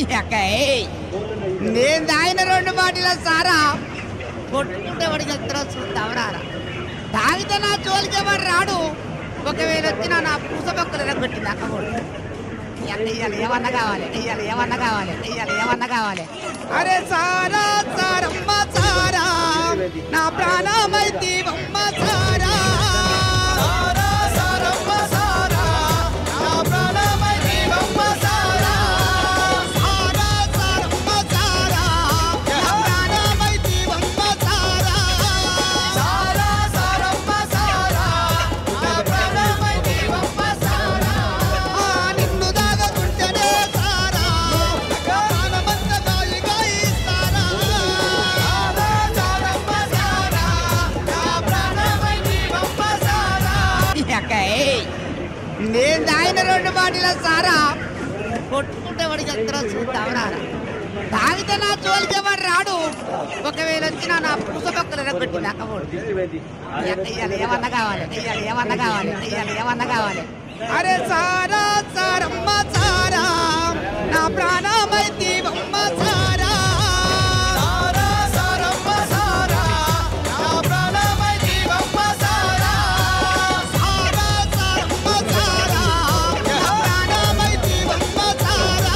ఎక్కయ్. నేను తాగిన రెండు బాటిల సారా కొట్టుకుంటే వాడికి వెళ్తారో చూద్దాం రారా తాగితే నా జోలికి ఎవరు రాడు ఒకవేళ వచ్చినా నా పూస పక్కలు ఎరగొట్టింది అక్కబోడు ఇయ్యాలి ఏమన్నా కావాలి ఇయ్యాలి ఏమన్నా కావాలి ఇయ్యాలి ఏమన్నా కావాలి అరే సారా సారమ్మ సారా నా ప్రాణమైతి అమ్మ సారా సారా సారమ్మ సారా నా ప్రాణమైతి అమ్మ సారా సారా సారమ్మ సారా నా ప్రాణమైతి అమ్మ సారా సారా సారమ్మ సారా నా ప్రాణమైతి అమ్మ సారా నిన్ను దాగకుంటేనే సారా ప్రాణమంత గాలిగా ఇస్తారా సారా సారమ్మ సారా నా ప్రాణమైతి అమ్మ సారా ఎక్కయ్. నేను తాగిన రెండు బాటిల సారా కొట్టుకుంటే వాడికి వెళ్తారో చూద్దాం రారా తాగితే నా జోలికి ఎవరు రాడు ఒకవేళ వచ్చినా నా పూస పక్కలు ఎరగొట్టింది అక్కబోడు ఇయ్యాలి ఏమన్నా కావాలి ఇయ్యాలి ఏమన్నా కావాలి ఇయ్యాలి ఏమన్నా కావాలి అరే సారా సారమ్మ సారా నా ప్రాణమైతి అమ్మ సారా సారా సారమ్మ సారా నా ప్రాణమైతి అమ్మ సారా సారా సారమ్మ సారా నా ప్రాణమైతి అమ్మ సారా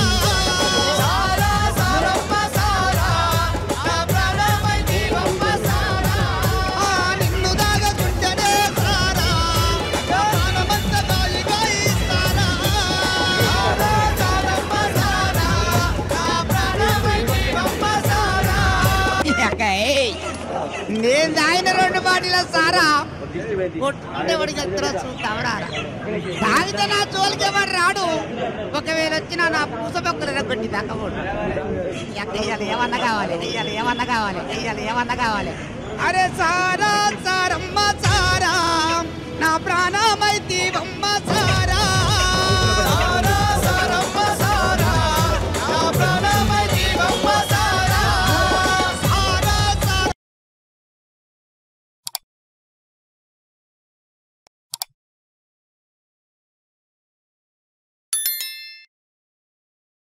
సారా సారమ్మ సారా నా ప్రాణమైతి అమ్మ సారా నిన్ను దాగకుంటేనే సారా ప్రాణమంత గాలిగా ఇస్తారా సారా సారమ్మ సారా నా ప్రాణమైతి అమ్మ సారా ఎక్కయ్. నేను తాగిన రెండు బాటిల సారా కొట్టుకుంటే వాడికి వెళ్తారో చూద్దాం రారా తాగితే నా జోలికి ఎవరు రాడు ఒకవేళ వచ్చినా నా పూస పక్కలు ఎరగొట్టింది అక్కబోడు ఇయ్యాలి ఏమన్నా కావాలి ఇయ్యాలి ఏమన్నా కావాలి ఇయ్యాలి ఏమన్నా కావాలి అరే సారా సారమ్మ సారా నా ప్రాణమైతి అమ్మ సారా